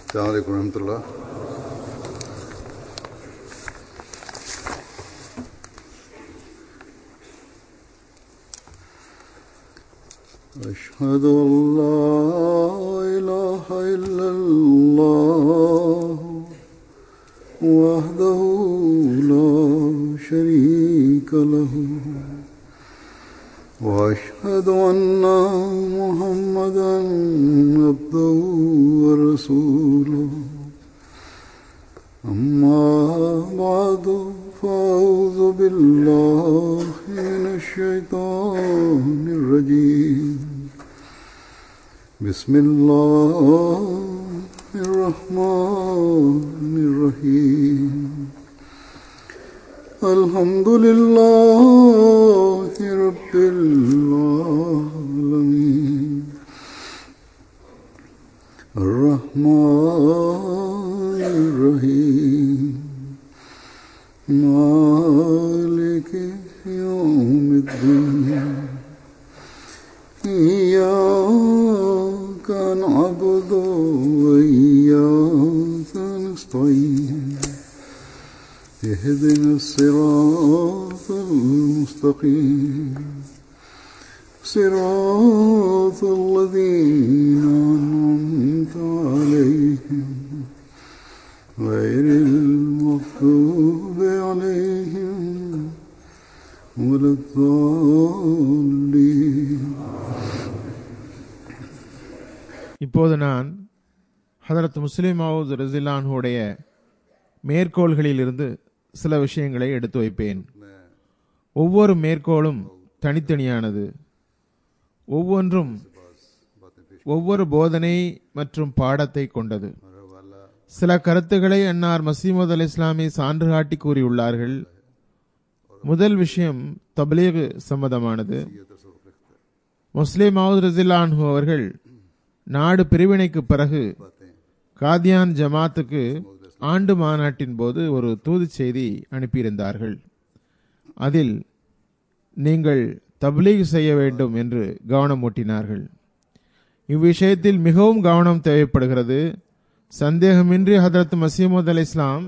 السلام عليكم ورحمة الله أشهد أن لا إله إلا الله وحده لا شريك له وأشهد أن محمدا عبده ورسوله أما بعد فأعوذ بالله من الشيطان الرجيم بسم الله الرحمن الرحيم الحمد لله رب العالمين الرحمن الرحيم مالك يوم الدين إياك نعبد وإياك نستعين اهدنا الصراط المستقيم صراط الذين أنعمت عليهم غير المغضوب عليهم ولا الضالين இப்போது நான் ஹதரத் முஸ்லிம் மவுத் ரசிலான்ஹுடைய மேற்கோள்களிலிருந்து சில விஷயங்களை எடுத்து வைப்பேன் ஒவ்வொரு மேற்கோளும் தனித்தனியானது ஒவ்வொன்றும் ஒவ்வொரு போதனை மற்றும் பாடத்தை கொண்டது சில கருத்துக்களை அன்னார் மசீமது அல் இஸ்லாமி சான்று காட்டி கூறியுள்ளார்கள் முதல் விஷயம் தப்லீக் சம்பந்தமானது முஸ்லிம் மவுத் ரசிலான்ஹு அவர்கள் நாடு பிரிவினைக்கு பிறகு காதியான் ஜமாத்துக்கு ஆண்டு மாநாட்டின் போது ஒரு தூது செய்தி அனுப்பியிருந்தார்கள் அதில் நீங்கள் தப்லீக் செய்ய வேண்டும் என்று கவனமூட்டினார்கள் இவ்விஷயத்தில் மிகவும் கவனம் தேவைப்படுகிறது சந்தேகமின்றி ஹதரத் மசீமது அல் இஸ்லாம்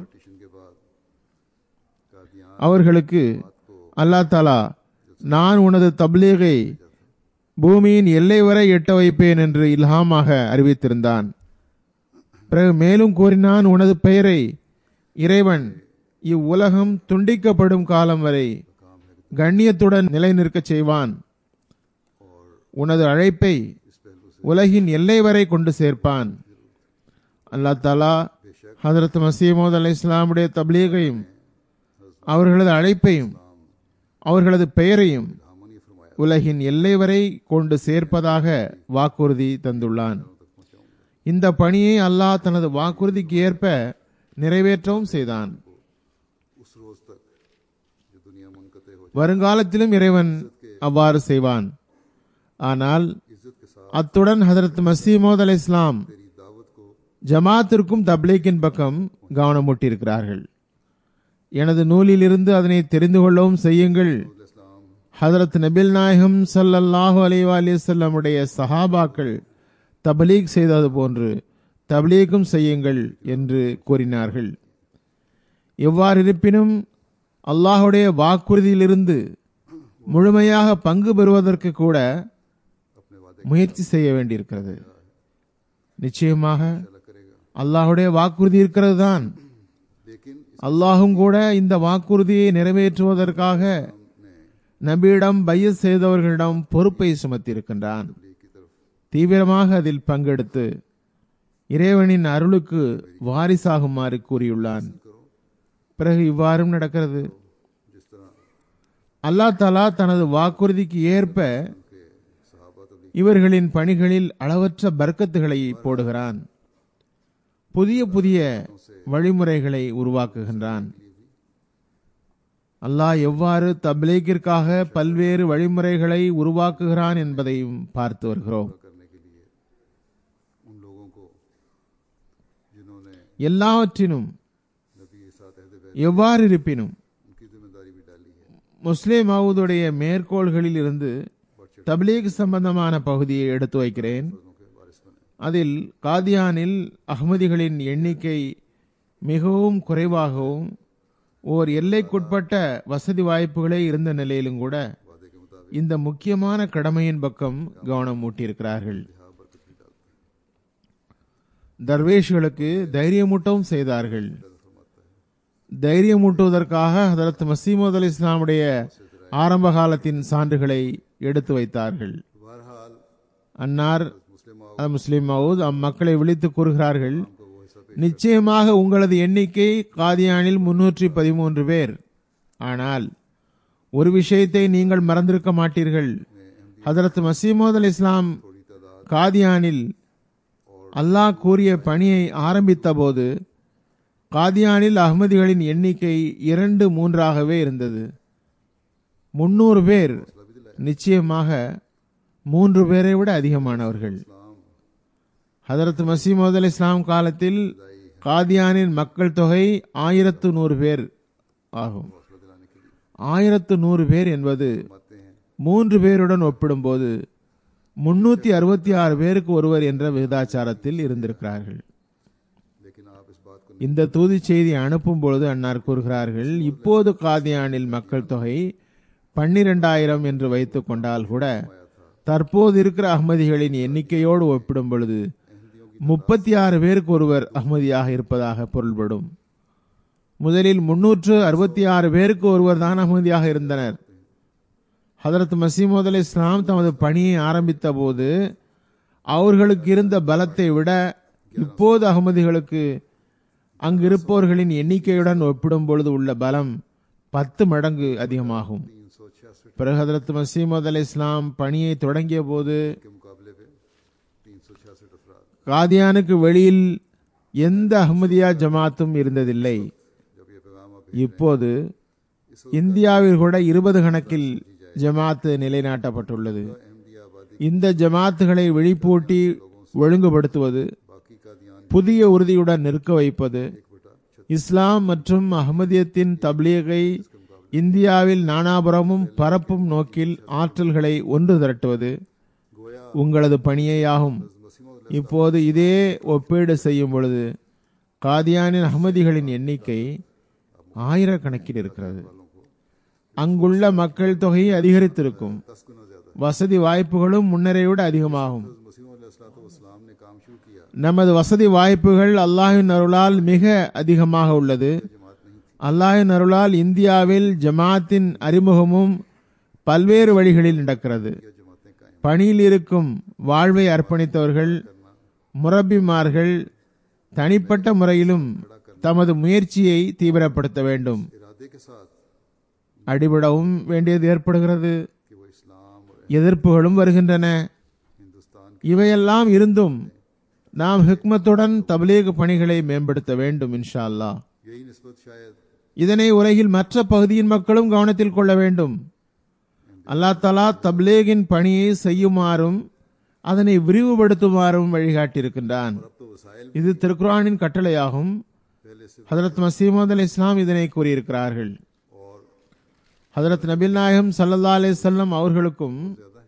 அவர்களுக்கு அல்லா தாலா நான் உனது தப்லீகை பூமியின் எல்லை வரை எட்ட வைப்பேன் என்று இல்ஹாமாக அறிவித்திருந்தான் பிறகு மேலும் கூறினான் உனது பெயரை இறைவன் இவ்வுலகம் துண்டிக்கப்படும் காலம் வரை கண்ணியத்துடன் நிலைநிற்கச் செய்வான் உனது அழைப்பை உலகின் எல்லை வரை கொண்டு சேர்ப்பான் அல்லா தாலா ஹதரத் மசீமோத் அலி இஸ்லாமுடைய தப்லீகையும் அவர்களது அழைப்பையும் அவர்களது பெயரையும் உலகின் எல்லை வரை கொண்டு சேர்ப்பதாக வாக்குறுதி தந்துள்ளான் இந்த பணியை அல்லாஹ் தனது வாக்குறுதிக்கு ஏற்ப நிறைவேற்றவும் செய்தான் வருங்காலத்திலும் இறைவன் அவ்வாறு செய்வான் ஆனால் அத்துடன் ஹதரத் மசீமோத் அலை இஸ்லாம் ஜமாத்திற்கும் தப்லீக்கின் பக்கம் கவனமூட்டியிருக்கிறார்கள் எனது நூலிலிருந்து அதனை தெரிந்து கொள்ளவும் செய்யுங்கள் ஹதரத் நபில் நாயகம் சல்லல்லாஹு அலி அலிசல்லமுடைய சஹாபாக்கள் தபலீக் செய்தது போன்று தபலீக்கும் செய்யுங்கள் என்று கூறினார்கள் எவ்வாறு இருப்பினும் அல்லாஹுடைய வாக்குறுதியிலிருந்து முழுமையாக பங்கு பெறுவதற்கு கூட முயற்சி செய்ய வேண்டியிருக்கிறது நிச்சயமாக அல்லாஹுடைய வாக்குறுதி இருக்கிறது தான் அல்லாஹும் கூட இந்த வாக்குறுதியை நிறைவேற்றுவதற்காக நபியிடம் பைய செய்தவர்களிடம் பொறுப்பை சுமத்தியிருக்கின்றான் தீவிரமாக அதில் பங்கெடுத்து இறைவனின் அருளுக்கு வாரிசாகுமாறு கூறியுள்ளான் பிறகு இவ்வாறும் நடக்கிறது அல்லா தலா தனது வாக்குறுதிக்கு ஏற்ப இவர்களின் பணிகளில் அளவற்ற பர்க்கத்துகளை போடுகிறான் புதிய புதிய வழிமுறைகளை உருவாக்குகின்றான் அல்லாஹ் எவ்வாறு தப்லீக்கிற்காக பல்வேறு வழிமுறைகளை உருவாக்குகிறான் என்பதையும் பார்த்து வருகிறோம் எல்லாவற்றினும் எவ்வாறு இருப்பினும் முஸ்லிம் மவுதுடைய மேற்கோள்களில் இருந்து தப்லீக் சம்பந்தமான பகுதியை எடுத்து வைக்கிறேன் அதில் காதியானில் அகமதிகளின் எண்ணிக்கை மிகவும் குறைவாகவும் ஓர் எல்லைக்குட்பட்ட வசதி வாய்ப்புகளே இருந்த நிலையிலும் கூட वादे के मुताबिक இந்த முக்கியமான கடமையின் பக்கம் கவனம் ஊட்டியிருக்கிறார்கள் यहाँ बरकत भी डालते தர்வேஷ்களுக்கு தைரியமூட்டவும் செய்தார்கள் தைரியமூட்டுவதற்காக ஹதரத் மசீமது அலி இஸ்லாமுடைய ஆரம்ப காலத்தின் சான்றுகளை எடுத்து வைத்தார்கள் हैं बहरहाल அன்னார் मुस्लिम அஹ், முஸ்லிம் மவுத் அம்மக்களை விழித்து கூறுகிறார்கள் को वो हिस्सा पे நிச்சயமாக உங்களது எண்ணிக்கை காதியானில் முன்னூற்றி பதிமூன்று பேர் ஆனால் ஒரு விஷயத்தை நீங்கள் மறந்திருக்க மாட்டீர்கள் ஹதரத் மசீமோத் அலி இஸ்லாம் थोड़ी तादाद காதியானில் அல்லாஹ் கூறிய பணியை ஆரம்பித்த போது காதியானில் அகமதிகளின் எண்ணிக்கை இரண்டு மூன்றாகவே இருந்தது முன்னூறு பேர் நிச்சயமாக மூன்று பேரை விட அதிகமானவர்கள் इस्लाम ஹதரத் மசீமது அலி இஸ்லாம் காலத்தில் காதியானின் மக்கள் தொகை ஆயிரத்து நூறு பேர் ஆகும் हौसला दिलाने के लिए ஆயிரத்து நூறு பேர் என்பது आते हैं மூன்று பேருடன் ஒப்பிடும்போது முன்னூத்தி அறுபத்தி ஆறு பேருக்கு ஒருவர் என்ற விகிதாச்சாரத்தில் இருந்திருக்கிறார்கள் लेकिन आप इस बात को இந்த தூதி செய்தி அனுப்பும் பொழுது அன்னார் கூறுகிறார்கள் இப்போது காதியானில் மக்கள் தொகை பன்னிரெண்டாயிரம் என்று வைத்துக் கொண்டால் கூட தற்போது இருக்கிற அகமதிகளின் எண்ணிக்கையோடு ஒப்பிடும் பொழுது முப்பத்தி ஆறு பேருக்கு ஒருவர் அகமதியாக இருப்பதாக பொருள்படும் முதலில் முன்னூற்று அறுபத்தி ஆறு பேருக்கு ஒருவர் தான் அகமதியாக இருந்தனர் ஹதரத் மசீமோத் அலி இஸ்லாம் தமது பணியை ஆரம்பித்த போது அவர்களுக்கு இருந்த பலத்தை விட இப்போது அகமதிகளுக்கு அங்கு இருப்பவர்களின் எண்ணிக்கையுடன் ஒப்பிடும் பொழுது உள்ள பலம் பத்து மடங்கு அதிகமாகும் तीन सौ छियासठ பிறகு ஹதரத் மசீமோத் அலி இஸ்லாம் பணியை தொடங்கிய போது के मुकाबले पे तीन सौ छियासठ अफराद காதியானுக்கு வெளியில் எந்த அஹ்மதியா ஜமாத்தும் இருந்ததில்லை जब ये पैगाम आप இப்போது இந்தியாவில் கூட இருபது கணக்கில் ஜமாத்து நிலைநாட்டப்பட்டுள்ளது अहमदी आबादी இந்த ஜமாத்துகளை விழிப்பூட்டி ஒழுங்குபடுத்துவது बाकी का ध्यान புதிய உறுதியுடன் நிற்க வைப்பது एक बेटा இஸ்லாம் மற்றும் அகமதியத்தின் தப்லீகை இந்தியாவில் நானாபுரமும் பரப்பும் நோக்கில் ஆற்றல்களை ஒன்று திரட்டுவது गोया உங்களது பணியேயாகும் मसीमोद இப்போது இதே ஒப்பீடு செய்யும் பொழுது காதியானின் அகமதிகளின் எண்ணிக்கை ஆயிரக்கணக்கில் இருக்கிறது அங்குள்ள மக்கள் தொகை அதிகரித்திருக்கும் दस गुना ज्यादा வசதி வாய்ப்புகளும் முன்னரை விட அதிகமாகும் मसीमोद इस्लाम ने काम शुरू किया நமது வசதி வாய்ப்புகள் அல்லாஹின் அருளால் மிக அதிகமாக உள்ளது जमात नहीं थी அல்லாஹின் அருளால் இந்தியாவில் ஜமாத்தின் அறிமுகமும் பல்வேறு வழிகளில் நடக்கிறது ये जमातें कायम பணியில் இருக்கும் வாழ்வை அர்ப்பணித்தவர்கள் முரபிமார்கள் தனிப்பட்ட முறையிலும் தமது முயற்சியை தீவிரப்படுத்த வேண்டும் इरादे के साथ அடிபடவும் வேண்டியது ஏற்படுகிறது कि वो इस्लाम और எதிர்ப்புகளும் வருகின்றன हिंदुस्तान இவையெல்லாம் இருந்தும் நாம் ஹிக்மத்துடன் தப்லீக் பணிகளை மேம்படுத்த வேண்டும் இன்ஷா அல்லாஹ் यही नस्बत शायद இதனை உலகில் மற்ற பகுதியின் மக்களும் கவனத்தில் கொள்ள வேண்டும் அல்லாஹ் தலா தப்லீகின் பணியை செய்யுமாறும் அதனை விரிவுபடுத்துமாறும் வழிகாட்டியிருக்கின்றான் अब तो वसाइल இது திருக்குரானின் கட்டளையாகும் पहले से ஹதரத் மசீமது அலி இஸ்லாம் இதனை கூறியிருக்கிறார்கள் और ஹதரத் நபில் நாயகம் சல்லல்லா அலிசல்லம் அவர்களுக்கும் ज्यादा है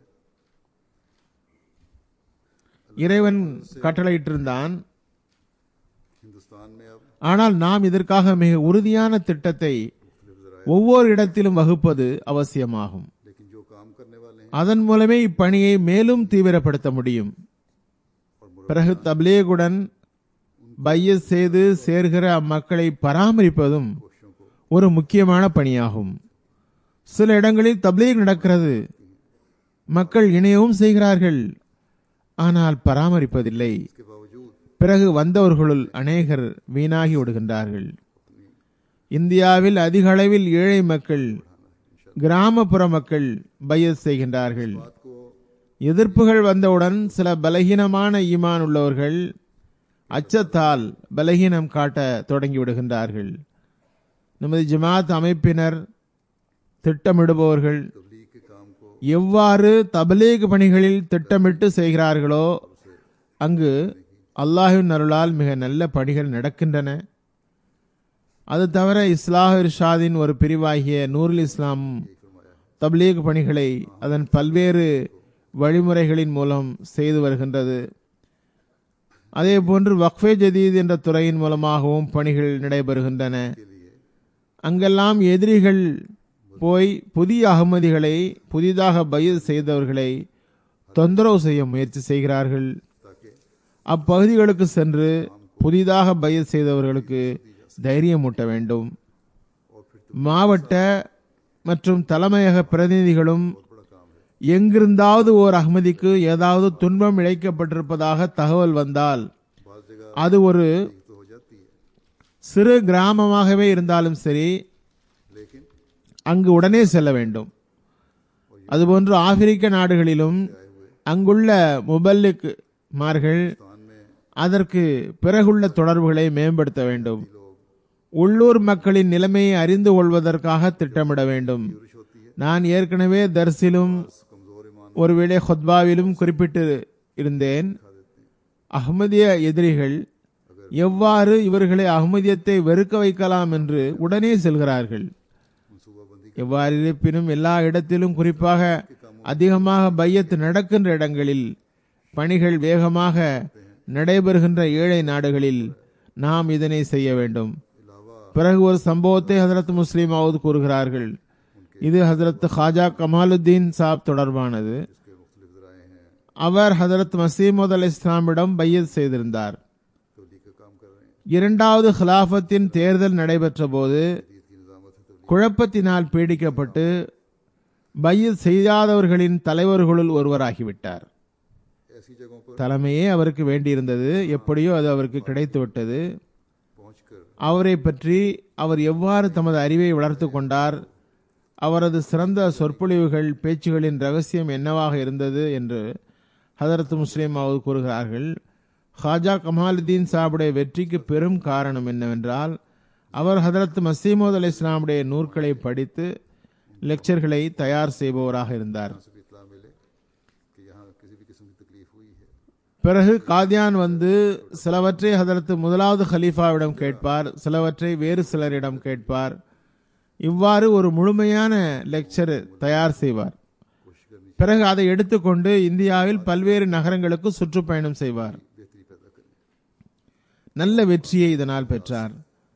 இறைவன் கட்டளையிட்டிருந்தான் हिंदुस्तान में अब ஆனால் நாம் இதற்காக மிக உறுதியான திட்டத்தை ஒவ்வொரு இடத்திலும் வகுப்பது அவசியமாகும் लेकिन जो काम करने वाले हैं அதன் மூலமே இப்பணியை மேலும் தீவிரப்படுத்த முடியும் பிறகு தப்லீகுடன் பையஸ் செய்து சேர்கிற அம்மக்களை பராமரிப்பதும் कोशिशों को ஒரு முக்கியமான பணியாகும் சில இடங்களில் தப்லீக் நடக்கிறது மக்கள் இணையவும் செய்கிறார்கள் ஆனால் பராமரிப்பதில்லை इसके बावजूद பிறகு வந்தவர்களுள் அநேகர் வீணாகி விடுகின்றார்கள் இந்தியாவில் அதிக அளவில் ஏழை மக்கள் கிராமப்புற மக்கள் பையஸ் செய்கின்றார்கள் बात को எதிர்ப்புகள் வந்தவுடன் சில பலகீனமான ஈமான் உள்ளவர்கள் அச்சத்தால் பலகீனம் காட்ட தொடங்கி விடுகின்றார்கள் நமது ஜமாத் அமைப்பினர் திட்டமிடுபவர்கள் तबलीग के काम को எவ்வாறு தபலீக் பணிகளில் திட்டமிட்டு செய்கிறார்களோ அங்கு அல்லாஹின் அருளால் மிக நல்ல பணிகள் நடக்கின்றன அது தவிர இஸ்லாஹ் இர்ஷாதின் ஒரு பிரிவாகிய நூருல் இஸ்லாம் தப்லீக் பணிகளை அதன் பல்வேறு வழிமுறைகளின் மூலம் செய்து வருகின்றது அதே போன்று வக்ஃபே ஜதீத் என்ற துறையின் மூலமாகவும் பணிகள் நடைபெறுகின்றன के लिए அங்கெல்லாம் எதிரிகள் போய் புதிய அகமதிகளை புதிதாக பயிர் செய்தவர்களை தொந்தரவு செய்ய முயற்சி செய்கிறார்கள் ताकि அப்பகுதிகளுக்கு சென்று புதிதாக பயிர் செய்தவர்களுக்கு தைரியமூட்ட வேண்டும் और फिर மாவட்ட மற்றும் தலைமையக பிரதிநிதிகளும் बहुत बड़ा काम है எங்கிருந்தாவது ஓர் அகமதிக்கு ஏதாவது துன்பம் இழைக்கப்பட்டிருப்பதாக தகவல் வந்தால் बाज़ जगह அது ஒரு ठीक तो हो जाती है சிறு கிராமமாகவே இருந்தாலும் சரி लेकिन அங்கு உடனே செல்ல வேண்டும் அதுபோன்று ஆப்பிரிக்க நாடுகளிலும் அங்குள்ள முபல்லிக் மார்கள் स्थान में அதற்கு பிறகுள்ள தொடர்புகளை மேம்படுத்த வேண்டும் लोग உள்ளூர் மக்களின் நிலைமையை அறிந்து கொள்வதற்காக திட்டமிட வேண்டும் पुरुष होती है நான் ஏற்கனவே தர்சிலும் कमजोर ईमान ஒருவேளை ஹொத்பாவிலும் குறிப்பிட்டு இருந்தேன் அஹ்மதிய எதிரிகள் எவ்வாறு இவர்களை அஹ்மதியத்தை வெறுக்க வைக்கலாம் என்று உடனே செல்கிறார்கள் मनसूबाबंदी எவ்வாறு இருப்பினும் எல்லா இடத்திலும் குறிப்பாக அதிகமாக பையத்து நடக்கின்ற இடங்களில் பணிகள் வேகமாக நடைபெறுகின்ற ஏழை நாடுகளில் நாம் இதனை செய்ய வேண்டும் अलावा பிறகு ஒரு சம்பவத்தை ஹசரத் முஸ்லிம் அவுத் கூறுகிறார்கள் இது ஹசரத் ஹாஜா கமாலுத்தீன் சாப் தொடர்பானது इसके मुख्तलिफ जराए हैं அவர் ஹசரத் மசீமது அல் இஸ்லாமிடம் பையத் செய்திருந்தார் तबलीग का काम कर रहे हैं இரண்டாவது ஹிலாஃபத்தின் தேர்தல் நடைபெற்ற போது जदीद की निजामत है तबलीग குழப்பத்தினால் பீடிக்கப்பட்டு பையத் செய்யாதவர்களின் தலைவர்களுள் ஒருவராகிவிட்டார் ऐसी जगहों पर தலைமையே அவருக்கு வேண்டியிருந்தது எப்படியோ அது அவருக்கு கிடைத்துவிட்டது पहुंचकर அவரை பற்றி அவர் எவ்வாறு தமது அறிவை வளர்த்து கொண்டார் அவரது சிறந்த சொற்பொழிவுகள் பேச்சுகளின் ரகசியம் என்னவாக இருந்தது என்று ஹதரத் முஸ்லிம் அவர் கூறுகிறார்கள் ஹாஜா கமாலுதீன் சாபுடைய வெற்றிக்கு பெரும் காரணம் என்னவென்றால் அவர் ஹதரத் மசீமோத் அலி இஸ்லாமுடைய நூற்களை படித்து லெக்சர்களை தயார் செய்பவராக இருந்தார் से भी इतला मिले कि यहाँ किसी भी किस्म की तकलीफ हुई है பிறகு காதியான் வந்து சிலவற்றை ஹதரத் முதலாவது ஹலீஃபாவிடம் கேட்பார் சிலவற்றை வேறு சிலரிடம் கேட்பார் இவ்வாறு ஒரு முழுமையான லெக்சர் தயார் செய்வார் कोशिश करनी பிறகு அதை எடுத்துக்கொண்டு இந்தியாவில் பல்வேறு நகரங்களுக்கு சுற்றுப்பயணம் செய்வார் बेहतरी पैदा करनी நல்ல வெற்றியை இதனால் பெற்றார்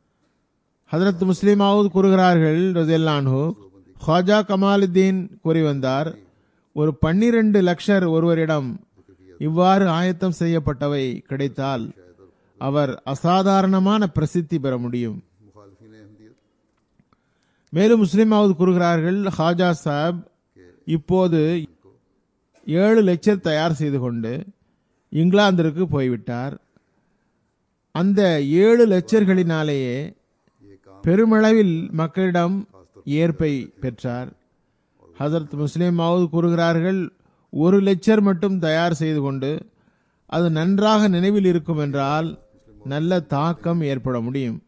ஹதரத் முஸ்லிமாவது கூறுகிறார்கள் ரஜில்லான்ஹு ஹாஜா கமாலுத்தீன் கூறி வந்தார் ஒரு பன்னிரண்டு லட்சர் ஒருவரிடம் இவ்வாறு ஆயத்தம் செய்யப்பட்டவை கிடைத்தால் அவர் அசாதாரணமான பிரசித்தி பெற முடியும் मुखालफी अहमदियत மேலும் முஸ்லிமாவது கூறுகிறார்கள் ஹாஜா சாப் இப்போது ஏழு லெக்சர் தயார் செய்து கொண்டு இங்கிலாந்திற்கு போய்விட்டார் அந்த ஏழு லெக்சர்களினாலேயே ये काम பெருமளவில் மக்களிடம் ஏற்பை பெற்றார் ஹசரத் முஸ்லிம் மாவுத் கூறுகிறார்கள் ஒரு லெக்சர் மட்டும் தயார் செய்து கொண்டு அது நன்றாக நினைவில் இருக்கும் என்றால் நல்ல தாக்கம் ஏற்பட முடியும்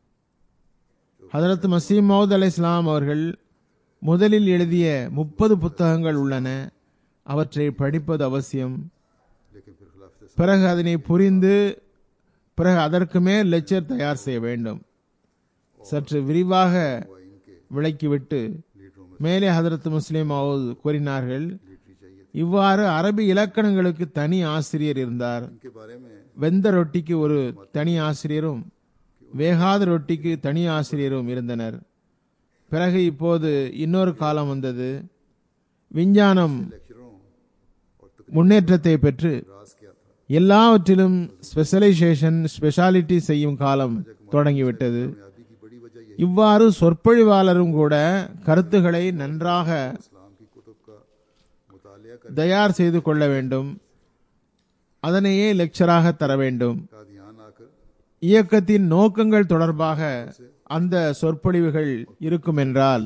ஹதரத் மசீம் மவுத் அலை இஸ்லாம் அவர்கள் முதலில் எழுதிய முப்பது புத்தகங்கள் உள்ளன அவற்றை படிப்பது அவசியம் लेकिन फिर खिलाफ से பிறகு அதனை புரிந்து பிறகு அதற்கு மேல் லெக்சர் தயார் செய்ய வேண்டும் சற்று விரிவாக इनके விளக்கிவிட்டு लीडरों में மேலே ஹதரத் முஸ்லிம் மவுத் கூறினார்கள் लीडरी चाहिए இவ்வாறு அரபி இலக்கணங்களுக்கு தனி ஆசிரியர் இருந்தார் इनके बारे में வெந்த ரொட்டிக்கு ஒரு தனி ஆசிரியரும் வேகாத ரொட்டிக்கு தனி ஆசிரியரும் இருந்தனர் பிறகு இப்போது இன்னொரு காலம் வந்தது விஞ்ஞானம் लेक्चरों और முன்னேற்றத்தை பெற்று तकराज क्या था எல்லாவற்றிலும் ஸ்பெஷலைசேஷன் ஸ்பெஷாலிட்டி செய்யும் காலம் தொடங்கிவிட்டது कामयाबी की बड़ी वजह यही இவ்வாறு சொற்பொழிவாளரும் கூட கருத்துக்களை நன்றாக इस्लाम की कुतुब का मुतालिया कर தயார் செய்து கொள்ள வேண்டும் அதனையே லெக்சராக தர வேண்டும் का ध्यान आकर இயக்கத்தின் நோக்கங்கள் தொடர்பாக அந்த சொற்பொழிவுகள் இருக்கும் என்றால்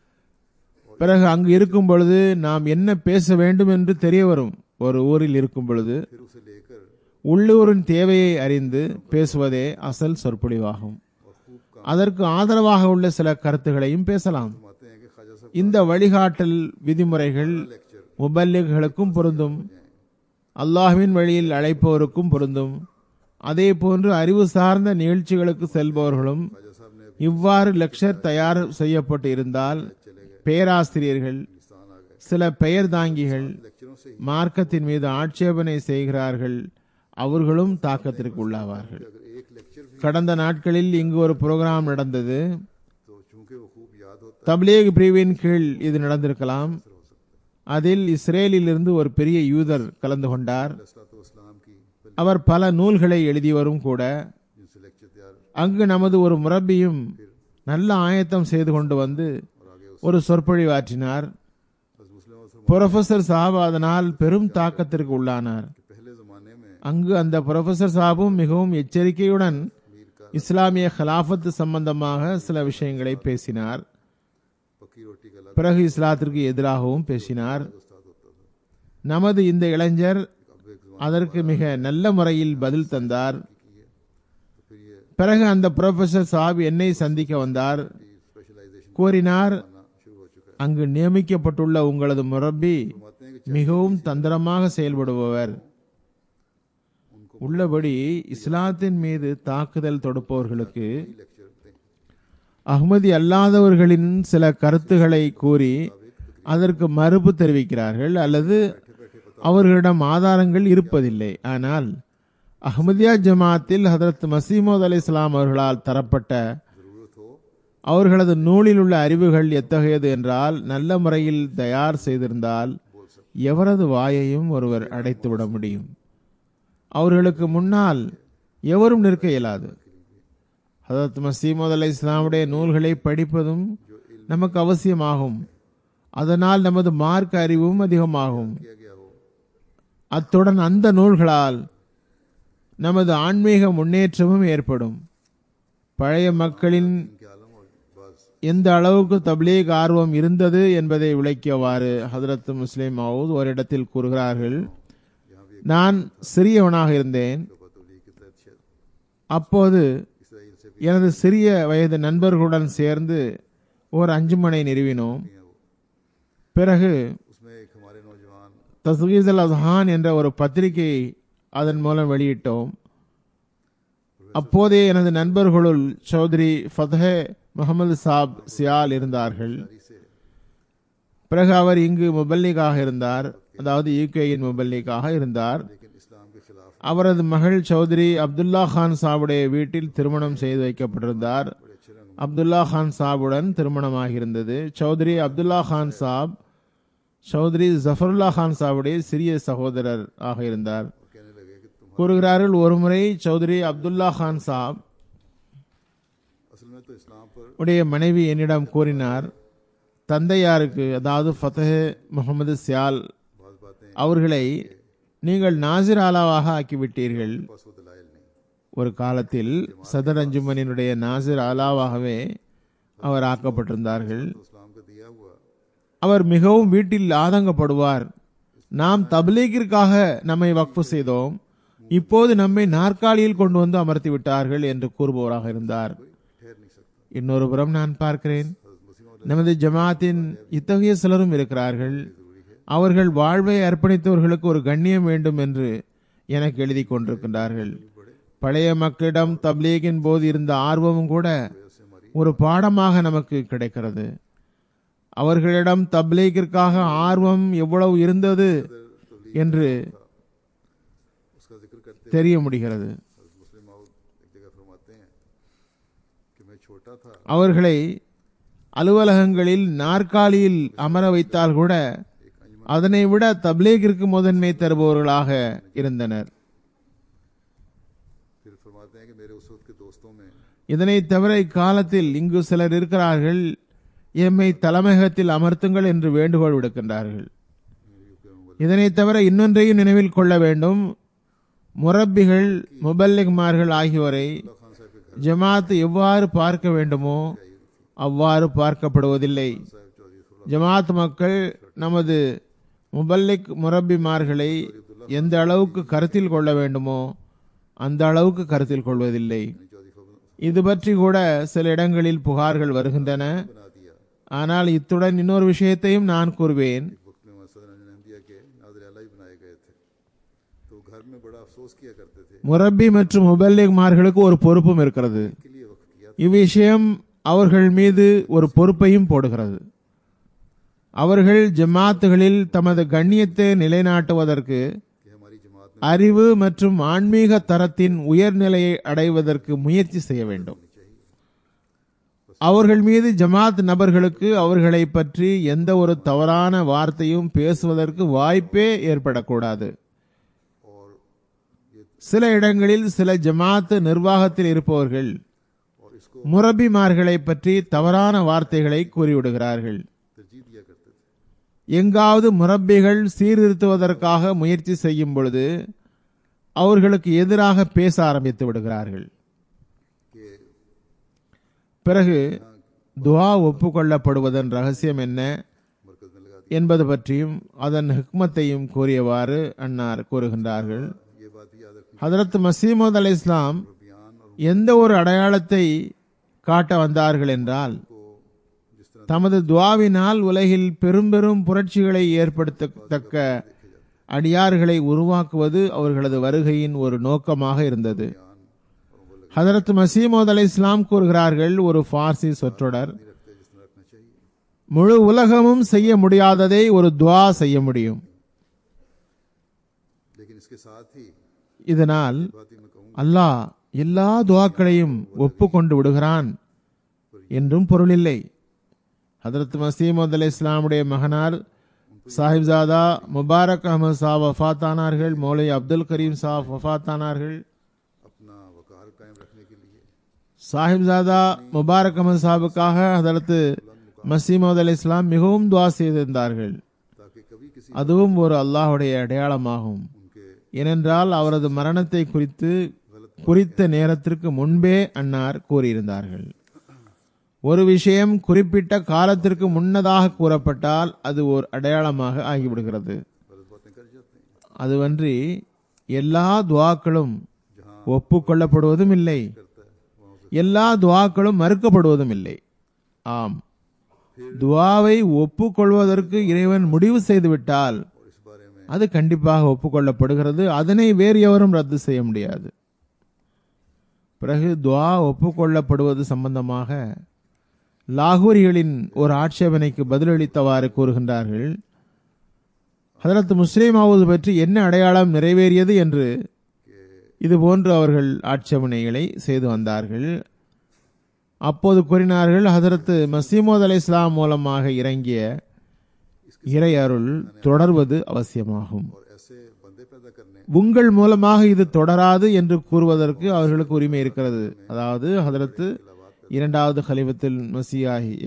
பிறகு அங்கு இருக்கும் பொழுது நாம் என்ன பேச வேண்டும் என்று தெரிய வரும் ஒரு ஊரில் இருக்கும் பொழுது फिर उसे लेकर உள்ளூரின் தேவையை அறிந்து பேசுவதே அசல் சொற்பொழிவாகும் और खूब काम அதற்கு ஆதரவாக உள்ள சில கருத்துகளையும் பேசலாம் फरमाते हैं कि ख्वाजा साहब இந்த வழிகாட்டல் விதிமுறைகள் लेक्चर முபல்லிகளுக்கும் பொருந்தும் அல்லாஹ்வின் வழியில் அழைப்பவருக்கும் பொருந்தும் அதே போன்று அறிவு சார்ந்த நிகழ்ச்சிகளுக்கு செல்பவர்களும் ख्वाजा साहब ने இவ்வாறு லெக்சர் தயார் செய்யப்பட்டு இருந்தால் பேராசிரியர்கள் पाकिस्तान आ गए சில பெயர் தாங்கிகள் लेक्चरों से ही மார்க்கத்தின் மீது ஆட்சேபனை செய்கிறார்கள் அவர்களும் தாக்கத்திற்கு உள்ளாவார்கள் अगर एक लेक्चर भी கடந்த நாட்களில் இங்கு ஒரு புரோகிராம் நடந்தது तो चूंकि वो खूब याद होता தப்லீக் பிரிவின் கீழ் இது நடந்திருக்கலாம் அதில் இஸ்ரேலிலிருந்து ஒரு பெரிய யூதர் கலந்து கொண்டார் है इस्लाम की पहले அவர் பல நூல்களை எழுதியவரும் கூட जिनसे लेक्चर तैयार அங்கு நமது ஒரு முரப்பியும் நல்ல ஆயத்தம் செய்து கொண்டு வந்து और आगे उस ஒரு சொற்பொழிவாற்றினார் हज़रत मुस्लिम और புரொஃபசர் சாப் அதனால் பெரும் தாக்கத்திற்கு உள்ளானார் के पहले जमाने में அங்கு அந்த புரொஃபசர் சாபும் மிகவும் எச்சரிக்கையுடன் मीर का இஸ்லாமிய खिलाफत சம்பந்தமாக சில விஷயங்களை பேசினார் पक्की रोटी का अलग பிறகு இஸ்லாத்திற்கு எதிராகவும் பேசினார் उस्ताद होता था நமது இந்த இளைஞர் अब एक जमाने அதற்கு மிக நல்ல முறையில் பதில் தந்தார் की है तो फिर ये பிறகு அந்த புரொஃபசர் சாப் என்னை சந்திக்க வந்தார் स्पेशलाइजेशन கூறினார் आना शुरू हो चुका है அங்கு நியமிக்கப்பட்டுள்ள உங்களது முரப்பி फरमाते हैं कि மிகவும் தந்திரமாக செயல்படுபவர் உள்ளபடி இஸ்லாத்தின் மீது தாக்குதல் தொடுப்பவர்களுக்கு लेक्चर दें அஹ்மதி அல்லாதவர்களின் சில கருத்துக்களை கூறி அதற்கு மறுப்பு தெரிவிக்கிறார்கள் அல்லது அவர்களிடம் ஆதாரங்கள் இருப்பதில்லை ஆனால் அஹ்மதியா ஜமாத்தில் ஹதரத் மசீமோத் அலி இஸ்லாம் அவர்களால் தரப்பட்ட जरूरत हो அவர்களது நூலில் உள்ள அறிவுகள் எத்தகையது என்றால் நல்ல முறையில் தயார் செய்திருந்தால் எவரது வாயையும் ஒருவர் அடைத்துவிட முடியும் அவர்களுக்கு முன்னால் எவரும் நிற்க இயலாது ஹதரத் மசீமது அலை இஸ்லாமுடைய நூல்களை படிப்பதும் நமக்கு அவசியமாகும் அதனால் நமது மார்க்க அறிவும் அதிகமாகும் किया गया हो அத்துடன் அந்த நூல்களால் நமது ஆன்மீக முன்னேற்றமும் ஏற்படும் பழைய மக்களின் इनके आलम और बाज எந்த அளவுக்கு தப்லீக் ஆர்வம் இருந்தது என்பதை விளக்கியவாறு ஹதரத் முஸ்லிம் மவுத் ஒரு இடத்தில் கூறுகிறார்கள் यहाँ भी நான் சிறியவனாக இருந்தேன் एक तबलीग के तहत शायद அப்போது इसराइल से भी எனது சிறிய வயது நண்பர்களுடன் சேர்ந்து ஓர் அஞ்சுமனை நிறுவினோம் हैं वो பிறகு उसमें एक हमारे नौजवान தஸ்கீஸ் அல் அஸ்ஹான் என்ற ஒரு பத்திரிகை அதன் மூலம் வெளியிட்டோம் அப்போதே எனது நண்பர்களுள் சௌத்ரி ஃபதே முகமது சாப் சியால் இருந்தார்கள் से பிறகு அவர் இங்கு முபல்லிகாக இருந்தார் அதாவது யூகேயின் முபல்லிகாக இருந்தார் लेकिन इस्लाम के खिलाफ அவரது மகள் சௌத்ரி அப்துல்லா கான் சாபுடைய வீட்டில் திருமணம் செய்து வைக்கப்பட்டிருந்தார் बड़े अच्छे रंग அப்துல்லா கான் சாபுடன் திருமணமாகியிருந்தது சௌத்ரி அப்துல்லா கான் சாப் சௌத்ரி ஜஃபருல்லா கான் சாபுடைய சிறிய சகோதரர் ஆக இருந்தார் और कहने लगे कि तुम கூறுகிறார்கள் ஒருமுறை சௌத்ரி அப்துல்லா கான் சாப் असल में तो इस्लाम पर உடைய மனைவி என்னிடம் கூறினார் தந்தையாருக்கு அதாவது ஃபத்தஹே முகமது சியால் बहुत बातें அவர்களை நீங்கள் நாசிர் ஆலாவாக ஆக்கிவிட்டீர்கள் पास वो दलाइल नहीं ஒரு காலத்தில் சதர் அஞ்சுமனினுடைய நாசிர் ஆலாவாகவே அவர் ஆக்கப்பட்டிருந்தார்கள் तो इस्लाम का दिया हुआ அவர் மிகவும் வீட்டில் ஆதங்கப்படுவார் நாம் தப்லீகிற்காக நம்மை வக்ஃபு செய்தோம் இப்போது நம்மை நாற்காலியில் கொண்டு வந்து அமர்த்தி விட்டார்கள் என்று கூறுபவராக இருந்தார் ठहर नहीं सकता இன்னொரு புறம் நான் பார்க்கிறேன் हज़रत मुस्लिम நமது ஜமாத்தின் இத்தகைய சிலரும் இருக்கிறார்கள் அவர்கள் வாழ்வை அர்ப்பணித்தவர்களுக்கு ஒரு கண்ணியம் வேண்டும் என்று எனக்கு எழுதி கொண்டிருக்கின்றார்கள் பழைய மக்களிடம் தப்லீகின் போது இருந்த ஆர்வமும் கூட ஒரு பாடமாக நமக்கு கிடைக்கிறது அவர்களிடம் தப்லீகிற்காக ஆர்வம் எவ்வளவு இருந்தது என்று उसका जिक्र करते தெரிய முடிகிறது हज़रत मुस्लिम माउद एक जगह फरमाते हैं कि मैं छोटा था அவர்களை அலுவலகங்களில் நாற்காலியில் அமர வைத்தால் கூட அதனை விட தப்லீகிற்கு முதன்மை தருபவர்களாக இருந்தனர் फिर फरमाते हैं कि मेरे उस वक्त के दोस्तों में இதனை தவிர இக்காலத்தில் இங்கு சிலர் இருக்கிறார்கள் எம்மை தலைமையகத்தில் அமர்த்துங்கள் என்று வேண்டுகோள் விடுக்கின்றார்கள் இதனை தவிர இன்னொன்றையும் நினைவில் கொள்ள வேண்டும் முரப்பிகள் முபல்லிக்மார்கள் ஆகியோரை खान साहब के घर ஜமாத் எவ்வாறு பார்க்க வேண்டுமோ அவ்வாறு பார்க்கப்படுவதில்லை साहब चौधरी ஜமாத் மக்கள் நமது முபல்லிக் முரப்பிமார்களை எந்த அளவுக்கு கருத்தில் கொள்ள வேண்டுமோ அந்த அளவுக்கு கருத்தில் கொள்வதில்லை चौधरी फबन இது பற்றி கூட சில இடங்களில் புகார்கள் வருகின்றன बना दिया ஆனால் இத்துடன் இன்னொரு விஷயத்தையும் நான் கூறுவேன் वक्त में सदर अहमदिया के नादर अला ही बनाए गए थे तो घर में बड़ा अफसोस किया करते थे முரப்பி மற்றும் முபல்லிக்மார்களுக்கு ஒரு பொறுப்பும் இருக்கிறது के लिए वक्त किया இவ்விஷயம் அவர்கள் மீது ஒரு பொறுப்பையும் போடுகிறது அவர்கள் ஜமாத்துகளில் தமது கண்ணியத்தை நிலைநாட்டுவதற்கு कि हमारी जमात அறிவு மற்றும் ஆன்மீக தரத்தின் உயர்நிலையை அடைவதற்கு முயற்சி செய்ய வேண்டும் அவர்கள் மீது ஜமாத் நபர்களுக்கு அவர்களை பற்றி எந்த ஒரு தவறான வார்த்தையும் பேசுவதற்கு வாய்ப்பே ஏற்படக்கூடாது और ये சில இடங்களில் சில ஜமாத் நிர்வாகத்தில் இருப்பவர்கள் और इसको முரபிமார்களை பற்றி தவறான வார்த்தைகளை கூறிவிடுகிறார்கள் तरजीह दिया करते थे எங்காவது முரப்பிகள் சீர்திருத்துவதற்காக முயற்சி செய்யும் பொழுது அவர்களுக்கு எதிராக பேச ஆரம்பித்து விடுகிறார்கள் कि பிறகு துவா ஒப்புக்கொள்ளப்படுவதன் ரகசியம் என்ன मरकज में लगा என்பது பற்றியும் அதன் ஹிக்மத்தையும் கூறியவாறு அன்னார் கூறுகின்றார்கள் दिया ये बात भी याद रखनी ஹதரத் மசீமது அலை இஸ்லாம் बयान और எந்த ஒரு அடையாளத்தை காட்ட வந்தார்கள் என்றால் उनको जिस तरह தமது துவாவினால் உலகில் பெரும் பெரும் புரட்சிகளை ஏற்படுத்தத்தக்க அடியார்களை உருவாக்குவது அவர்களது வருகையின் ஒரு நோக்கமாக இருந்தது ஹதரத் மசீமோத் அலை இஸ்லாம் கூறுகிறார்கள் ஒரு பார்சி சொற்றொடர் नहीं रखते जिस तरह रखना चाहिए முழு உலகமும் செய்ய முடியாததை ஒரு துவா செய்ய முடியும் लेकिन इसके साथ ही இதனால் बात ही मैं कहूँ அல்லாஹ் எல்லா துவாக்களையும் ஒப்புக்கொண்டு விடுகிறான் என்றும் பொருளில்லை ஹதரத் மசீமது அலி இஸ்லாமுடைய மகனார் சாஹிப்ஜாதா முபாரக் அகமது சாப் வஃபாத்தானார்கள் மௌலை அப்துல் கரீம் சாப் வஃபாத்தானார்கள் अपना वकार कायम रखने के लिए சாஹிப்ஜாதா முபாரக் அகமது சாபுக்காக ஹதரத் மசீமது அலி இஸ்லாம் மிகவும் துவா செய்திருந்தார்கள் ताकि कभी किसी அதுவும் ஒரு அல்லாஹ்வுடைய அடையாளமாகும் उनके ஏனென்றால் அவரது மரணத்தை குறித்து குறித்த நேரத்திற்கு முன்பே அன்னார் கூறியிருந்தார்கள் ஒரு விஷயம் குறிப்பிட்ட காலத்திற்கு முன்னதாக கூறப்பட்டால் அது ஒரு அடையாளமாக ஆகிவிடுகிறது गलत बातें कर जाते हैं அதுவன்றி எல்லா துவாக்களும் ஒப்புக்கொள்ளப்படுவதும் இல்லை करता है वहाँ से எல்லா துவாக்களும் மறுக்கப்படுவதும் இல்லை ஆம் துவாவை ஒப்புக்கொள்வதற்கு இறைவன் முடிவு செய்துவிட்டால் और इस बारे में அது கண்டிப்பாக ஒப்புக்கொள்ளப்படுகிறது அதனை வேறு எவரும் ரத்து செய்ய முடியாது பிறகு துவா ஒப்புக்கொள்ளப்படுவது சம்பந்தமாக லாகூரிகளின் ஒரு ஆட்சேபனைக்கு பதிலளித்தவாறு கூறுகின்றார்கள் ஹதரத் முஸ்லீம் ஆவது பற்றி என்ன அடையாளம் நிறைவேறியது என்று இதுபோன்று அவர்கள் ஆட்சேபனைகளை செய்து வந்தார்கள் அப்போது கூறினார்கள் ஹதரத் மசீமோத் அலை இஸ்லாம் மூலமாக இறங்கிய இறை அருள் தொடர்வது அவசியமாகும் और ऐसे बंदे पैदा करने உங்கள் மூலமாக இது தொடராது என்று கூறுவதற்கு அவர்களுக்கு உரிமை இருக்கிறது அதாவது ஹதரத்து இரண்டாவது ஹலிஃபத்தில் மசியாகிய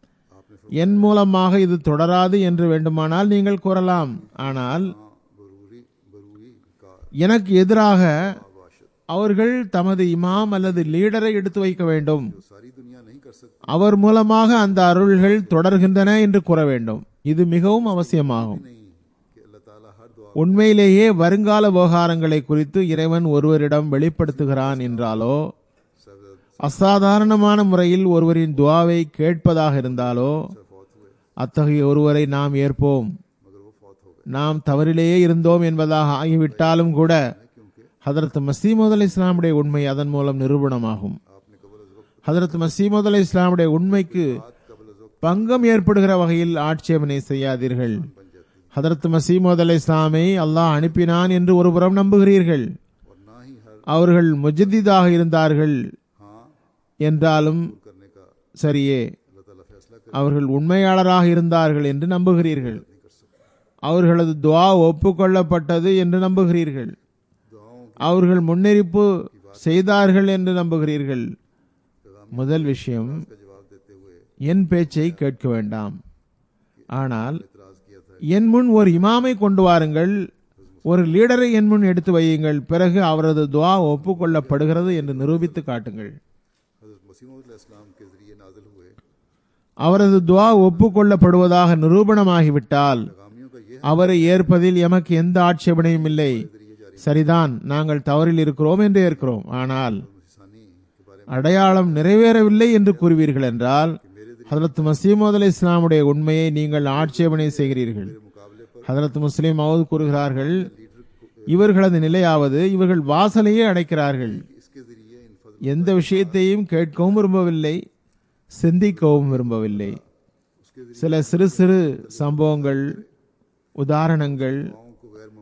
என் மூலமாக இது தொடராது என்று வேண்டுமானால் நீங்கள் கூறலாம் ஆனால் बरूरी बरूरी का எனக்கு எதிராக அவர்கள் தமது இமாம் அல்லது லீடரை எடுத்து வைக்க வேண்டும் जो सारी दुनिया नहीं कर सकती அவர் மூலமாக அந்த அருள்கள் தொடர்கின்றன என்று கூற வேண்டும் இது மிகவும் அவசியமாகும் नहीं कि अल्लाह ताला हर दुआ உண்மையிலேயே வருங்கால விவகாரங்களை குறித்து இறைவன் ஒருவரிடம் வெளிப்படுத்துகிறான் என்றாலோ सब அசாதாரணமான முறையில் ஒருவரின் துவாவை கேட்பதாக இருந்தாலோ फौत हुए அத்தகைய ஒருவரை நாம் ஏற்போம் मगर वो फौत हो गए நாம் தவறிலேயே இருந்தோம் என்பதாக ஆகிவிட்டாலும் கூட क्योंकि ஹதரத் மசீமது அலி இஸ்லாமுடைய உண்மை அதன் மூலம் நிரூபணமாகும் आपने कबल अज वक्त ஹதரத் மசீமது அலி இஸ்லாமுடைய உண்மைக்கு कबल अज वक्त பங்கம் ஏற்படுகிற வகையில் ஆட்சேபனை செய்யாதீர்கள் बन जाती ஹதரத் மசீமது அலி இஸ்லாமை அல்லாஹ் அனுப்பினான் என்று ஒருபுறம் நம்புகிறீர்கள் और ना ही हर அவர்கள் முஜத்திதாக இருந்தார்கள் हाँ என்றாலும் करने का சரியே अल्लाह ताला फैसला कर அவர்கள் உண்மையாளராக இருந்தார்கள் என்று நம்புகிறீர்கள் नहीं कर सकते அவர்களது துவா ஒப்புக்கொள்ளப்பட்டது என்று நம்புகிறீர்கள் दुआओं அவர்கள் முன்னெரிப்பு செய்தார்கள் என்று நம்புகிறீர்கள் முதல் விஷயம் का जवाब देते हुए என் பேச்சை கேட்க வேண்டாம் ஆனால் इतराज किया था என் முன் ஒரு இமாமை கொண்டு வாருங்கள் ஒரு லீடரை என் முன் எடுத்து வையுங்கள் பிறகு அவரது துவா ஒப்புக்கொள்ளப்படுகிறது என்று நிரூபித்து காட்டுங்கள் हजरत मसीम इस्लाम के जरिए नाजिल हुए அவரது துவா ஒப்புக்கொள்ளப்படுவதாக நிரூபணமாகிவிட்டால் पैगामियों का ये அவரை ஏற்பதில் எமக்கு எந்த ஆட்சேபனையும் இல்லை जरिए जारी சரிதான் நாங்கள் தவறில் இருக்கிறோம் என்று ஏற்கிறோம் ஆனால் सानी के बारे में அடையாளம் நிறைவேறவில்லை என்று கூறுவீர்கள் என்றால் ஹதரத் மசீமது அலி இஸ்லாமுடைய உண்மையை நீங்கள் ஆட்சேபனை செய்கிறீர்கள் मुकाबले पर ஹதரத் முஸ்லிம் அவுது கூறுகிறார்கள் இவர்களது நிலையாவது இவர்கள் வாசலையே அடைக்கிறார்கள் इसके जरिए इन फजल எந்த விஷயத்தையும் கேட்கவும் விரும்பவில்லை சிந்திக்கவும் விரும்பவில்லை उसके जरिए சில சிறு சிறு சம்பவங்கள் உதாரணங்கள் दुआओं को गैर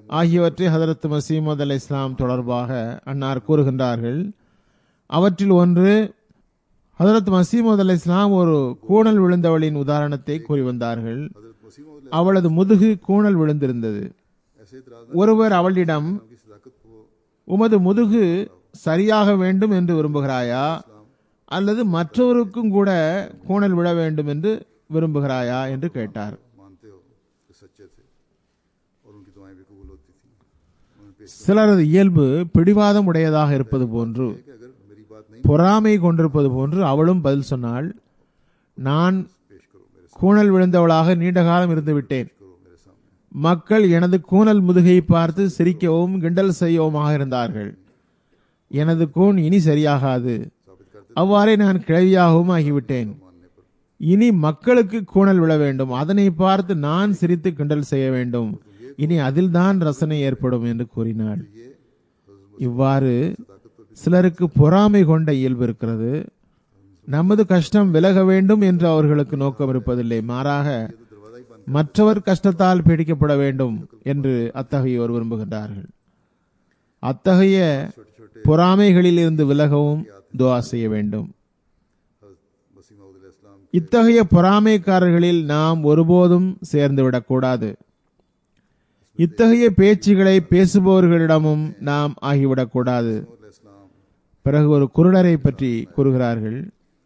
ஆகியவற்றை ஹதரத் மசீமது அலை இஸ்லாம் தொடர்பாக அன்னார் கூறுகின்றார்கள் அவற்றில் ஒன்று ஹதரத் மசீமது அலை இஸ்லாம் ஒரு கூணல் விழுந்தவளின் உதாரணத்தை கூறி வந்தார்கள் हजरत वसीम அவளது முதுகு கூணல் விழுந்திருந்தது ऐसे इतराज ஒருவர் அவளிடம் की सदाकत को உமது முதுகு சரியாக வேண்டும் என்று விரும்புகிறாயா அல்லது மற்றவருக்கும் கூட கூணல் விழ வேண்டும் என்று விரும்புகிறாயா என்று கேட்டார் मानते हो कि सच्चे थे और उनकी दुआएं भी कबूल होती थी उन्होंने पेश சிலரது இயல்பு பிடிவாதம் உடையதாக இருப்பது போன்று कि अगर मेरी बात नहीं பொறாமை கொண்டிருப்பது போன்று அவளும் பதில் சொன்னாள் நான் पेश करो मेरे கூணல் விழுந்தவளாக நீண்ட காலம் இருந்து விட்டேன் करो मेरे सामने மக்கள் எனது கூணல் முதுகை பார்த்து சிரிக்கவும் கிண்டல் செய்யவுமாக இருந்தார்கள் எனது கூன் இனி சரியாகாது साबित करते அவ்வாறே நான் கிழவியாகவும் ஆகிவிட்டேன் मानने पर இனி மக்களுக்கு கூணல் விழ வேண்டும் அதனை பார்த்து நான் சிரித்து கிண்டல் செய்ய வேண்டும் இனி அதில்தான் ரசனை ஏற்படும் என்று கூறினாள் ये இவ்வாறு சிலருக்கு பொறாமை கொண்ட இயல்பு இருக்கிறது நமது கஷ்டம் விலக வேண்டும் என்று அவர்களுக்கு நோக்கம் இருப்பதில்லை மாறாக दरवाजा ही बंद மற்றவர் கஷ்டத்தால் பீடிக்கப்பட வேண்டும் என்று அத்தகையோர் விரும்புகின்றார்கள் அத்தகைய பொறாமைகளில் இருந்து விலகவும் துஆ செய்ய வேண்டும் हजरत वसीम इस्लाम இத்தகைய பொறாமைக்காரர்களில் நாம் ஒருபோதும் சேர்ந்து விடக்கூடாது இத்தகைய பேச்சுகளை பேசுபவர்களிடமும் நாம் ஆகிவிடக்கூடாது इस्लाम பிறகு ஒரு குருடரை பற்றி கூறுகிறார்கள்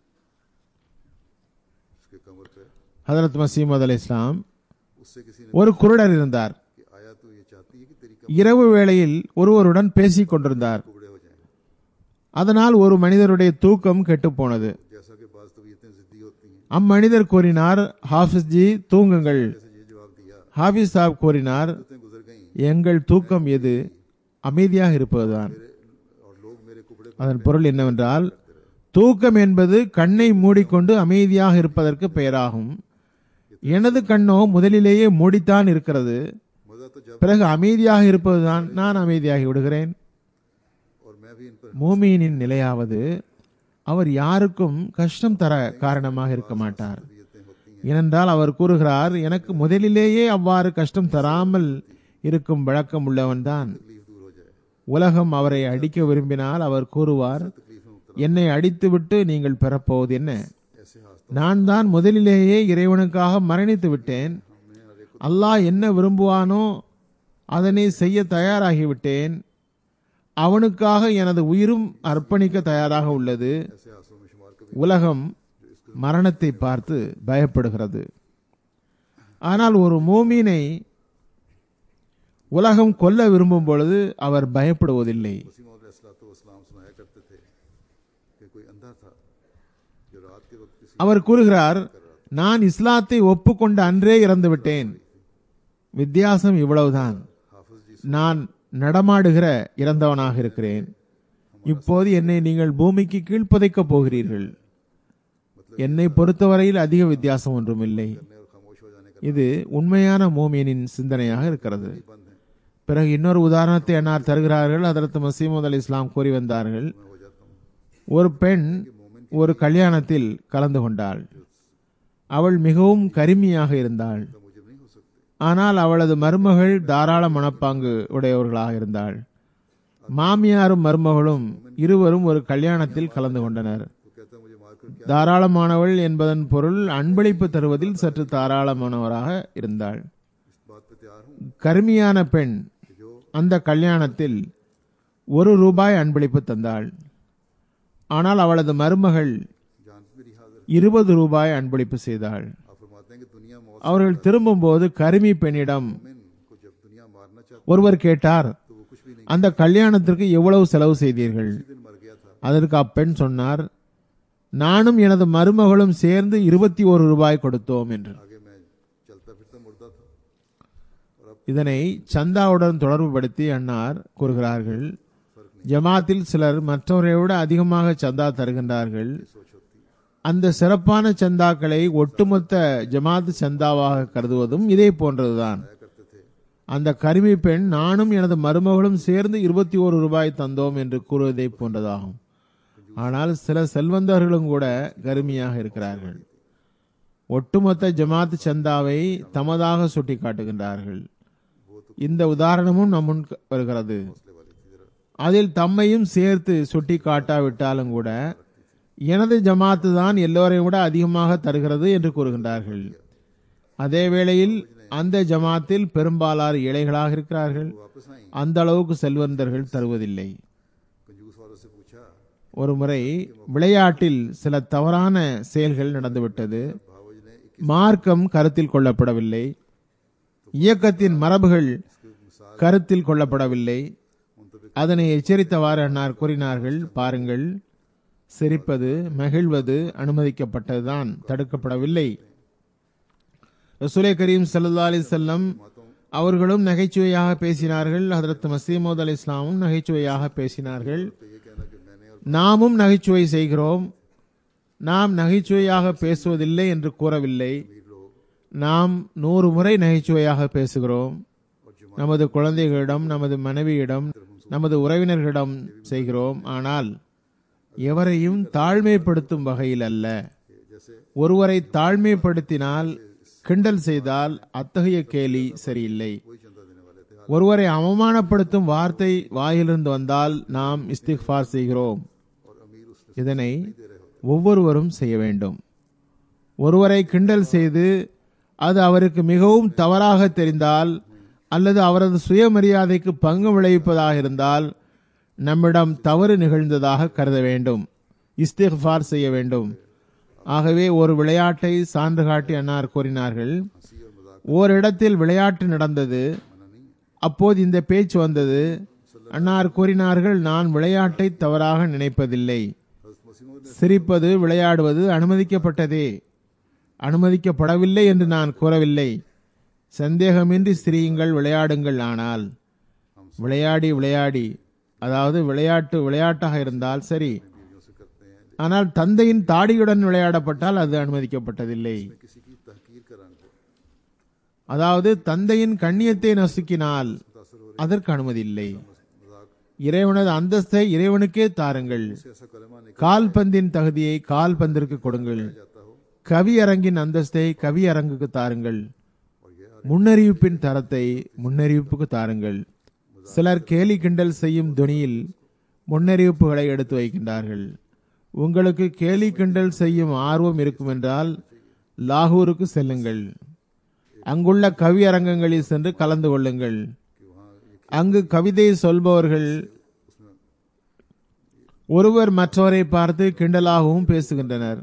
उसके कमर पे ஹதரத் மசீமது அலி இஸ்லாம் उससे किसी ने ஒரு குருடர் இருந்தார் कि आया तो ये चाहती है कि तेरी இரவு வேளையில் ஒருவருடன் பேசிக் கொண்டிருந்தார் टुकड़े हो जाएं அதனால் ஒரு மனிதருடைய தூக்கம் கெட்டுப்போனது जैसा कि बाज तबीयतें जिद्दी होती हैं அம்மனிதர் கூறினார் ஹாஃபிஸ் ஜி தூங்குங்கள் जैसे ये जवाब दिया ஹாஃபிஸ் சாப் கூறினார் तबीयतें गुजर गईं எங்கள் தூக்கம் எது அமைதியாக இருப்பதுதான் और लोग मेरे कुपड़े அதன் பொருள் என்னவென்றால் தூக்கம் என்பது கண்ணை மூடிக்கொண்டு அமைதியாக இருப்பதற்கு பெயராகும் எனது கண்ணோ முதலிலேயே மூடித்தான் இருக்கிறது मजा तो जब பிறகு அமைதியாக இருப்பதுதான் நான் அமைதியாகி விடுகிறேன் और मैं भी इन पर மூமியினின் நிலையாவது அவர் யாருக்கும் கஷ்டம் தர காரணமாக இருக்க மாட்டார் तबीयतें होती हैं ஏனென்றால் அவர் கூறுகிறார் எனக்கு முதலிலேயே அவ்வாறு கஷ்டம் தராமல் இருக்கும் வழக்கம் உள்ளவன்தான் तकलीफ दूर हो जाए உலகம் அவரை அடிக்க விரும்பினால் அவர் கூறுவார் तकलीफ में मुबतला என்னை அடித்துவிட்டு நீங்கள் பெறப்போவது என்ன ऐसे हाथ நான் தான் முதலிலேயே இறைவனுக்காக மரணித்து விட்டேன் हमने हर एक அல்லாஹ் என்ன விரும்புவானோ அதனை செய்ய தயாராகிவிட்டேன் அவனுக்காக எனது உயிரும் அர்ப்பணிக்க தயாராக உள்ளது ऐसे हाथों में शुमार कभी உலகம் மரணத்தை பார்த்து பயப்படுகிறது ஆனால் ஒரு மூமீனை உலகம் கொல்ல விரும்பும் பொழுது அவர் பயப்படுவதில்லை वसीम इस्लाम सुनाया करते थे कि कोई अंधा था जो रात के वक्त किसी அவர் கூறுகிறார் நான் இஸ்லாத்தை ஒப்புக்கொண்ட அன்றே இறந்து விட்டேன் வித்தியாசம் இவ்வளவுதான் हाफिज जी நான் நடமாடுகிற இறந்தவனாக இருக்கிறேன் இப்போது என்னை நீங்கள் பூமிக்கு கீழ்ப்பதைக்கப் போகிறீர்கள் என்னை பொறுத்தவரையில் அதிக வித்தியாசம் ஒன்றுமில்லை करने और खामोश हो जाने का இது உண்மையான மோமியனின் சிந்தனையாக இருக்கிறது बंद है பிறகு இன்னொரு உதாரணத்தை அன்னார் தருகிறார்கள் அதற்கு மசீமது அலி இஸ்லாம் கூறி வந்தார்கள் मैं हो जाता हूँ ஒரு பெண் ஒரு கல்யாணத்தில் கலந்து கொண்டாள் அவள் மிகவும் கருமியாக இருந்தாள் तो मुझे नहीं हो सकते ஆனால் அவளது மருமகள் தாராள மனப்பாங்கு உடையவர்களாக இருந்தாள் மாமியாரும் மருமகளும் இருவரும் ஒரு கல்யாணத்தில் கலந்து கொண்டனர் वो कहता है मुझे मारकर क्या தாராளமானவள் என்பதன் பொருள் அன்பளிப்பு தருவதில் சற்று தாராளமானவராக இருந்தாள் इस बात पे तैयार हूँ கருமியான பெண் कि जो அந்த கல்யாணத்தில் ஒரு ரூபாய் அன்பளிப்பு தந்தாள் ஆனால் அவளது மருமகள் जान पे मेरी हाजिर இருபது ரூபாய் அன்பளிப்பு செய்தாள் आप फरमाते हैं कि दुनिया मौत அவர்கள் திரும்பும்போது கருமி பெண்ணிடம் मोमिन को जब दुनिया मारना चाहती ஒருவர் கேட்டார் तो वो कुछ भी नहीं அந்த கல்யாணத்திற்கு எவ்வளவு செலவு செய்தீர்கள் उसी दिन मर गया था அதற்கு அப்பெண் சொன்னார் நானும் எனது மருமகளும் சேர்ந்து இருபத்தி ஒரு ரூபாய் கொடுத்தோம் என்று आगे मैं चलता फिरता मुर्दा था और अब இதனை சந்தாவுடன் தொடர்புபடுத்தி அன்னார் கூறுகிறார்கள் ஜமாத்தில் சிலர் மற்றவரை விட அதிகமாக சந்தா தருகின்றார்கள் सोच होती அந்த சிறப்பான சந்தாக்களை ஒட்டுமொத்த ஜமாத் சந்தாவாக கருதுவதும் இதே போன்றதுதான் आया करते थे அந்த கருமி பெண் நானும் எனது மருமகளும் சேர்ந்து இருபத்தி ஓரு ரூபாய் தந்தோம் என்று கூறுவதை போன்றதாகும் ஆனால் சில செல்வந்தர்களும் கூட கருமியாக இருக்கிறார்கள் ஒட்டுமொத்த ஜமாத் சந்தாவை தமதாக சுட்டி காட்டுகின்றார்கள் वो तो இந்த உதாரணமும் நம் முன் வருகிறது हौसले वाली थी जरा அதில் தம்மையும் சேர்த்து சுட்டி காட்டாவிட்டாலும் கூட எனது ஜமாத்து தான் எல்லோரையும் விட அதிகமாக தருகிறது என்று கூறுகின்றார்கள் அதே வேளையில் அந்த ஜமாத்தில் பெரும்பாலார் ஏழைகளாக இருக்கிறார்கள் वो वापस आई அந்த அளவுக்கு செல்வந்தர்கள் தருவதில்லை कंजूस वालों से पूछा ஒரு मुறை விளையாட்டில் சில தவறான செயல்கள் நடந்துவிட்டது भावज ने एक மார்க்கம் கருத்தில் கொள்ளப்படவில்லை இயக்கத்தின் மரபுகள் मिसाल கருத்தில் கொள்ளப்படவில்லை मुंतबिक அதனை எச்சரித்தவாறு அன்னார் கூறினார்கள் பாருங்கள் சிரிப்பது மகிழ்வது அனுமதிக்கப்பட்டதுதான் தடுக்கப்படவில்லை ரசூலை கரீம் ஸல்லல்லாஹு அலைஹி வஸல்லம் அவர்களும் நகைச்சுவையாக பேசினார்கள் ஹதரத் மசீமோத் அலி இஸ்லாமும் நகைச்சுவையாக பேசினார்கள் पे ये कहना कि मैंने और நாமும் நகைச்சுவை செய்கிறோம் நாம் நகைச்சுவையாக பேசுவதில்லை என்று கூறவில்லை अमीर लोग நாம் நூறு முறை நகைச்சுவையாக பேசுகிறோம் और जमा நமது குழந்தைகளிடம் நமது மனைவியிடம் நமது உறவினர்களிடம் செய்கிறோம் ஆனால் எவரையும் தாழ்மைப்படுத்தும் வகையில் அல்ல जैसे ஒருவரை தாழ்மைப்படுத்தினால் கிண்டல் செய்தால் அத்தகைய கேலி சரியில்லை कोई चंदा देने वाले थे ஒருவரை அவமானப்படுத்தும் வார்த்தை வாயிலிருந்து வந்தால் நாம் இஸ்திக்ஃபார் செய்கிறோம் और अमीर उसने இதனை ஒவ்வொருவரும் செய்ய வேண்டும் ஒருவரை கிண்டல் செய்து அது அவருக்கு மிகவும் தவறாக தெரிந்தால் அல்லது அவரது சுயமரியாதைக்கு பங்கு விளைவிப்பதாக இருந்தால் நம்மிடம் தவறு நிகழ்ந்ததாக கருத வேண்டும் இஸ்திஃபார் செய்ய வேண்டும் ஆகவே ஒரு விளையாட்டை சான்று காட்டி அன்னார் கூறினார்கள் हंसी और मजाक ஓரிடத்தில் விளையாட்டு நடந்தது मना नहीं है அப்போது இந்த பேச்சு வந்தது அன்னார் கூறினார்கள் நான் விளையாட்டை தவறாக நினைப்பதில்லை हजरत मसीह ने சிரிப்பது விளையாடுவது அனுமதிக்கப்பட்டதே அனுமதிக்கப்படவில்லை என்று நான் கூறவில்லை சந்தேகமின்றி சிரியுங்கள் விளையாடுங்கள் ஆனால் விளையாடி விளையாடி அதாவது விளையாட்டு விளையாட்டாக இருந்தால் சரி बीवियों से करते हैं ஆனால் தந்தையின் தாடியுடன் விளையாடப்பட்டால் அது அனுமதிக்கப்பட்டதில்லை किसी की तहकीर का रंग हो அதாவது தந்தையின் கண்ணியத்தை நசுக்கினால் मुतासर हो அதற்கு அனுமதி இல்லை मजाक இறைவனது அந்தஸ்தை இறைவனுக்கே தாருங்கள் से ऐसा कलमा निकल கால்பந்தின் தகுதியை கால்பந்திற்கு கொடுங்கள் जाता हो கவியரங்கின் அந்தஸ்தை கவியரங்குக்கு தாருங்கள் और ये முன்னறிவிப்பின் தரத்தை முன்னறிவிப்புக்கு தாருங்கள் சிலர் கேலி கிண்டல் செய்யும் துணியில் முன்னறிவிப்புகளை எடுத்து வைக்கின்றார்கள் உங்களுக்கு கேலி கிண்டல் செய்யும் ஆர்வம் இருக்கும் என்றால் லாகூருக்கு செல்லுங்கள் அங்குள்ள கவியரங்கங்களில் சென்று கலந்து கொள்ளுங்கள் कि वहाँ ये அங்கு கவிதை சொல்பவர்கள் ஒருவர் மற்றவரை பார்த்து கிண்டலாகவும் பேசுகின்றனர்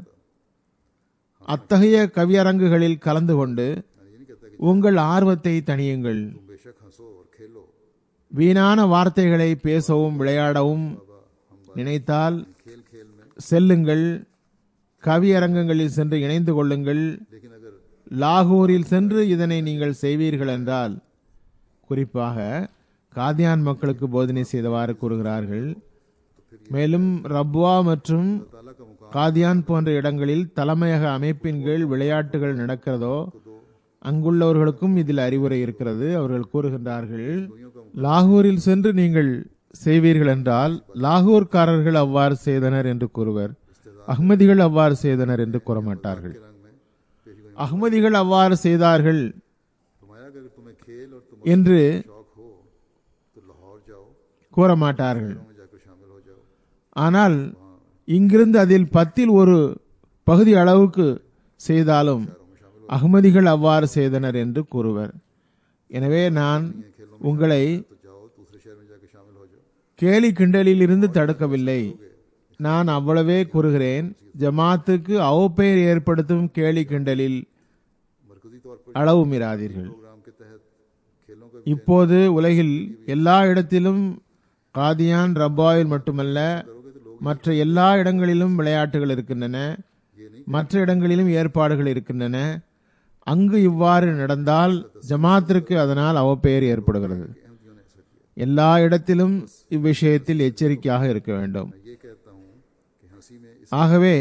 அத்தகைய கவியரங்குகளில் கலந்து கொண்டு मैंने ये नहीं कहता कि உங்கள் ஆர்வத்தை தணியுங்கள் तुम बेशक हंसो और खेलो வீணான வார்த்தைகளை பேசவும் விளையாடவும் நினைத்தால் खेल खेल में செல்லுங்கள் கவியரங்கங்களில் சென்று இணைந்து கொள்ளுங்கள் लेकिन अगर லாகூரில் சென்று இதனை நீங்கள் செய்வீர்கள் என்றால் குறிப்பாக காதியான் மக்களுக்கு போதனை செய்தவாறு கூறுகிறார்கள் மேலும் ரப்வா மற்றும் ताला का मुकाम காதியான் போன்ற இடங்களில் தலைமையக அமைப்பின் கீழ் விளையாட்டுகள் நடக்கிறதோ அங்குள்ளவர்களுக்கும் இதில் அறிவுரை இருக்கிறது அவர்கள் கூறுகின்றார்கள் லாகூரில் சென்று நீங்கள் செய்வீர்கள் என்றால் லாகூர்காரர்கள் அவ்வாறு செய்தனர் என்று கூறுவர் அஹ்மதிகள் அவ்வாறு செய்தனர் என்று கூற மாட்டார்கள் के रंग में पेशी गोई அஹ்மதிகள் அவ்வாறு செய்தார்கள் फरमाया अगर तुम्हें खेल और तुम என்று शौक हो तो लाहौर जाओ கூற மாட்டார்கள் में जाकर शामिल हो जाओ ஆனால் இங்கிருந்து அதில் பத்தில் ஒரு பகுதி அளவுக்கு செய்தாலும் அகமதிகள் அவ்வாறு செய்தனர் என்று கூறுவர் எனவே நான் உங்களை तो जाओ दूसरे शहर में जाकर शामिल हो जाओ கேலி கிண்டலில் இருந்து தடுக்கவில்லை நான் அவ்வளவே கூறுகிறேன் ஜமாத்துக்கு அவப்பெயர் ஏற்படுத்தும் கேலி கிண்டலில் मरकजी तौर पर அளவு மீறாதீர்கள் प्रोग्राम के तहत खेलों का இப்போது உலகில் எல்லா இடத்திலும் காதியான் ரப்பாயில் மட்டுமல்ல மற்ற எல்லா இடங்களிலும் விளையாட்டுகள் இருக்கின்றன ये नहीं மற்ற இடங்களிலும் ஏற்பாடுகள் இருக்கின்றன அங்கு இவ்வாறு நடந்தால் ஜமாத்திற்கு அதனால் அவப்பெயர் ஏற்படுகிறது अहमदियों ने ऐसा किया எல்லா இடத்திலும் இவ்விஷயத்தில் எச்சரிக்கையாக இருக்க வேண்டும் मैं ये कहता हूँ कि हंसी में इस ஆகவே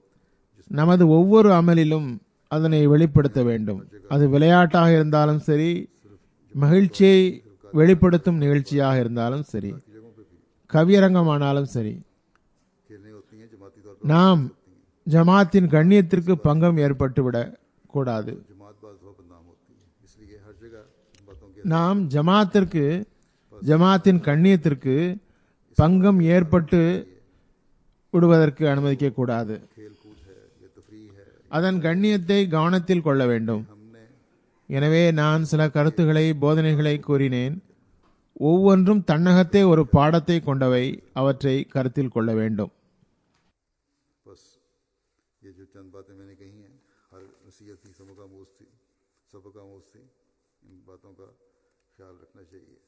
நமது ஒவ்வொரு அமலிலும் அதனை வெளிப்படுத்த வேண்டும் அது விளையாட்டாக இருந்தாலும் சரி மகிழ்ச்சியை வெளிப்படுத்தும் நிகழ்ச்சியாக இருந்தாலும் சரி जगहों पे भी கவியரங்கமானாலும் சரி खेलने होती हैं जमाती तौर पर நாம் ஜமாத்தின் கண்ணியத்திற்கு பங்கம் ஏற்பட்டுவிடக் கூடாது जमात बाज बहुत बदनाम होती है इसलिए हर जगह इन बातों की நாம் ஜமாத்திற்கு ஜமாத்தின் கண்ணியத்திற்கு பங்கம் ஏற்பட்டு விடுவதற்கு அனுமதிக்க கூடாது खेल कूद है ये तफरी है அதன் கண்ணியத்தை கவனத்தில் கொள்ள வேண்டும் हमने எனவே நான் சில கருத்துக்களை போதனைகளை கூறினேன் ஒவ்வொன்றும் தன்னகத்தே ஒரு பாடத்தை கொண்டவை அவற்றை கருத்தில் கொள்ள வேண்டும் बस ये जो चंद बातें मैंने कही हैं हर नसीहत थी सबका मूज थी सबका मूज थी इन बातों का ख्याल रखना चाहिए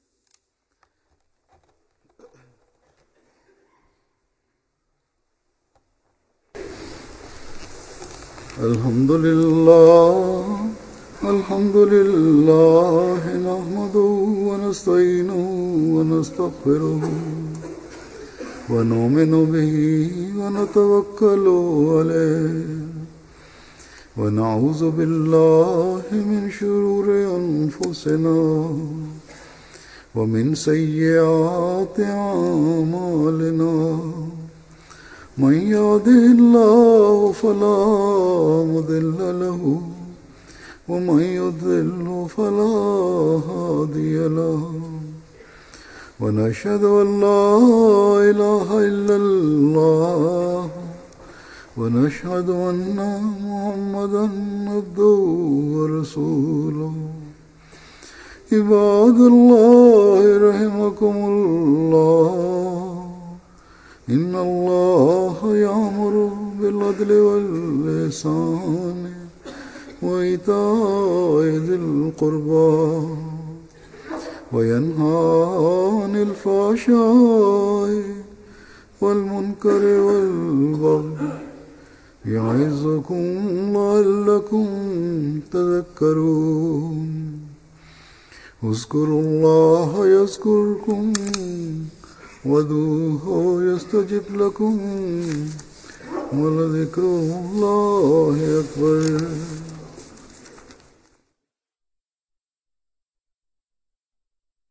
الحمد لله الحمد لله نحمده ونستعينه ونستغفره ونؤمن به ونتوكل عليه ونعوذ بالله من شرور أنفسنا ومن سيئات أعمالنا من يهده الله فلا مضل له ومن يضلل فلا هادي له ونشهد أن لا إله إلا الله ونشهد أن محمدا عبده ورسوله عباد الله رحمكم الله إن الله يأمر بالعدل والإحسان وإيتاء ذي القربى وينهى عن الفحشاء والمنكر والبغي يعظكم لعلكم تذكرون اذكروا الله يذكركم وادعوه يستجب لكم ولذكر الله أكبر